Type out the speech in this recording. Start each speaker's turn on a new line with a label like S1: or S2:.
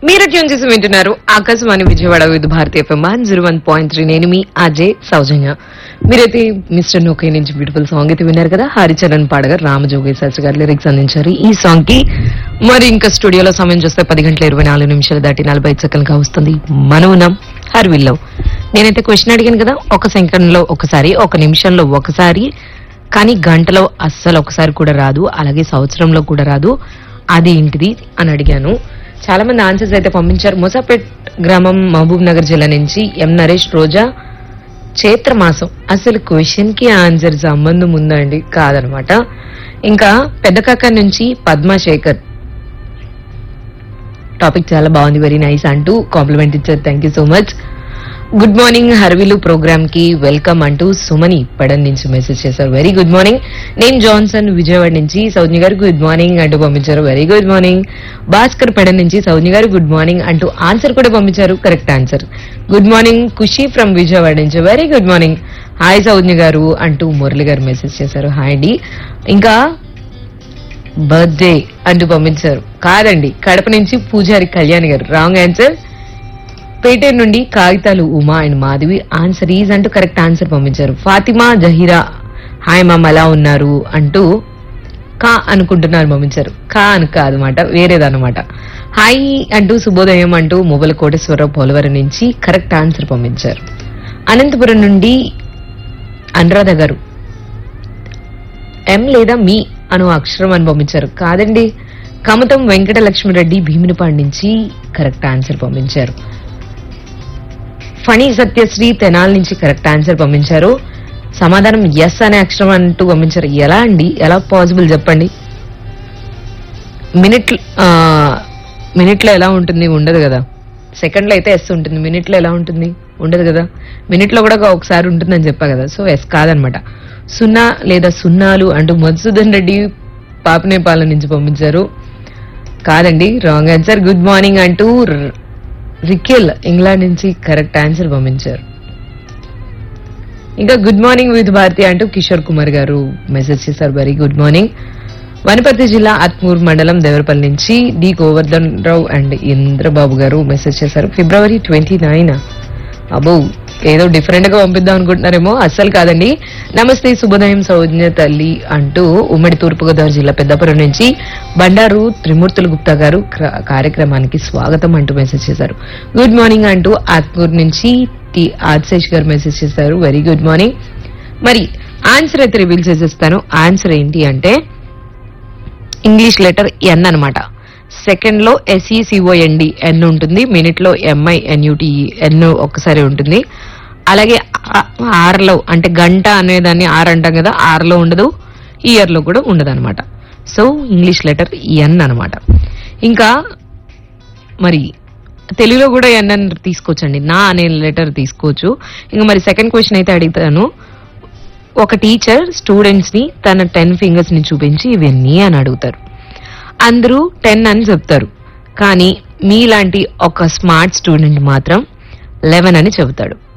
S1: మీరు ట్యూన్ చేసి వింటున్నారు Akashvani Vijayawada Vividh Bharati FM one zero one point three నేను మీ అజయ్ సౌజన్య మీరైతే మిస్టర్ నోకే నుంచి బ్యూటిఫుల్ సాంగ్ అయితే విన్నారు కదా హరిచరణ్ పాడగా రామజోగి శాస్త్రి గారు లిరిక్స్ అందించారు ఈ సాంగ్ కి మరి ఇంకా స్టూడియోలో సమయం చూస్తే పది గంటల ఇరవై నాలుగు నిమిషాలు దాటి నలభై ఐదు సెకండ్గా వస్తుంది మనవునం హర్విల్లో నేనైతే క్వశ్చన్ అడిగాను కదా ఒక సెకండ్ లో ఒకసారి ఒక నిమిషంలో ఒకసారి కానీ గంటలో అస్సలు ఒకసారి కూడా రాదు అలాగే సంవత్సరంలో కూడా రాదు అది ఏంటిది అని అడిగాను చాలా మంది ఆన్సర్స్ అయితే పంపించారు మొసాపేట్ గ్రామం మహబూబ్ నగర్ జిల్లా నుంచి ఎం నరేష్ రోజా చైత్ర మాసం అసలు క్వశ్చన్ కి ఆన్సర్ సంబంధం ఉందా అండి కాదనమాట ఇంకా పెద్దకాక నుంచి పద్మాశేఖర్ టాపిక్ చాలా బాగుంది వెరీ నైస్ అంటూ కాంప్లిమెంట్ ఇచ్చారు thank you so much good morning హర్విలు ప్రోగ్రామ్ కి వెల్కమ్ అంటూ సుమని పడన్ నుంచి మెసేజ్ చేశారు వెరీ గుడ్ మార్నింగ్ నేను జాన్సన్ విజయవాడ నుంచి సౌజ్ఞ గారు గుడ్ మార్నింగ్ అంటూ పంపించారు very good morning Bhaskar Pedana నుంచి సౌజ్ఞ గారు గుడ్ మార్నింగ్ అంటూ ఆన్సర్ కూడా పంపించారు correct answer good morning Khushi from Vijayawada నుంచి very good morning hi Soujnya గారు అంటూ మురళి గారు మెసేజ్ చేశారు హాయ్ అండి ఇంకా బర్త్డే అంటూ పంపించారు కాదండి కడప నుంచి పూజారి కళ్యాణ్ గారు రాంగ్ ఆన్సర్ పేటేరు నుండి కాగితాలు Uma and Madhavi answer is అంటూ కరెక్ట్ ఆన్సర్ పంపించారు ఫాతిమా జహీరా హాయ్ మామ్ ఎలా ఉన్నారు అంటూ కా అనుకుంటున్నారు పంపించారు కా అని కాదనమాట వేరేదన్నమాట హాయ్ అంటూ శుభోదయం అంటూ మొబైల్ కోటేశ్వరరావు పోలవరం నుంచి కరెక్ట్ ఆన్సర్ పంపించారు అనంతపురం నుండి అనురాధ గారు ఎం లేదా మీ అను అక్షరం అని పంపించారు కాదండి కమతం వెంకట లక్ష్మిరెడ్డి భీమునిపాడు నుంచి కరెక్ట్ ఆన్సర్ పంపించారు ఫణి సత్యశ్రీ తెనాల్ నుంచి కరెక్ట్ ఆన్సర్ పంపించారు సమాధానం ఎస్ అనే అక్షరం అంటూ పంపించారు ఎలా అండి ఎలా పాసిబుల్ చెప్పండి మినిట్ మినిట్లో ఎలా ఉంటుంది ఉండదు కదా సెకండ్ లో అయితే ఎస్ ఉంటుంది మినిట్ లో ఎలా ఉంటుంది ఉండదు కదా మినిట్ లో కూడా ఒకసారి ఉంటుందని చెప్పా కదా సో ఎస్ కాదనమాట సున్నా లేదా సున్నాలు అంటూ మధుసూదన్ రెడ్డి పాపనేపాలెం నుంచి పంపించారు కాదండి రాంగ్ ఆన్సర్ గుడ్ మార్నింగ్ అంటూ ర- రికెల్ ఇంగ్లాండ్ నుంచి కరెక్ట్ ఆన్సర్ పంపించారు ఇంకా గుడ్ మార్నింగ్ విత్ భారతి అంటూ కిషోర్ కుమార్ గారు మెసేజ్ చేశారు వెరీ గుడ్ మార్నింగ్ వనపర్తి జిల్లా ఆత్మూర్ మండలం దేవరపల్లి నుంచి డి గోవర్ధన్ రావు అండ్ ఇంద్రబాబు గారు మెసేజ్ చేశారు ఫిబ్రవరి ట్వంటీ నైన్ అబో ఏదో డిఫరెంట్ గా పంపిద్దాం అనుకుంటున్నారేమో అస్సలు కాదండి నమస్తే శుభోదయం సౌజ్ఞ తల్లి అంటూ ఉమ్మడి తూర్పుగోదావరి జిల్లా పెద్దపురం నుంచి బండారు త్రిమూర్తులు గుప్తా గారు క్ర- కార్యక్రమానికి స్వాగతం అంటూ మెసేజ్ చేశారు గుడ్ మార్నింగ్ అంటూ ఆత్మూర్ నుంచి టి ఆదిశేష్ గారు మెసేజ్ చేశారు వెరీ గుడ్ మార్నింగ్ మరి ఆన్సర్ అయితే రివీల్ చేసేస్తాను ఆన్సర్ ఏంటి అంటే ఇంగ్లీష్ లెటర్ ఎన్ అన్నమాట సెకండ్ లో ఎస్ఈసిఓఎన్డి ఎన్ ఉంటుంది మినిట్ లో ఎంఐ ఎన్యుటిఈ ఎన్ ఒక్కసారి ఉంటుంది అలాగే ఆ- ఆర్లో అంటే గంట అనేదాన్ని ఆర్ అంటాం కదా ఆర్లో ఉండదు ఇయర్ లో కూడా ఉండదు అనమాట సో ఇంగ్లీష్ లెటర్ ఎన్ అన్నమాట ఇంకా మరి తెలుగులో కూడా ఎన్ అని తీసుకోవచ్చండి నా అనే లెటర్ తీసుకోవచ్చు ఇంకా మరి సెకండ్ క్వశ్చన్ అయితే అడుగుతాను ఒక టీచర్ స్టూడెంట్స్ ని తన టెన్ ఫింగర్స్ ని చూపించి ఇవన్నీ అని అడుగుతారు అందరూ టెన్ అని చెప్తారు కానీ మీలాంటి ఒక స్మార్ట్ స్టూడెంట్ మాత్రం లెవెన్ అని చెబుతాడు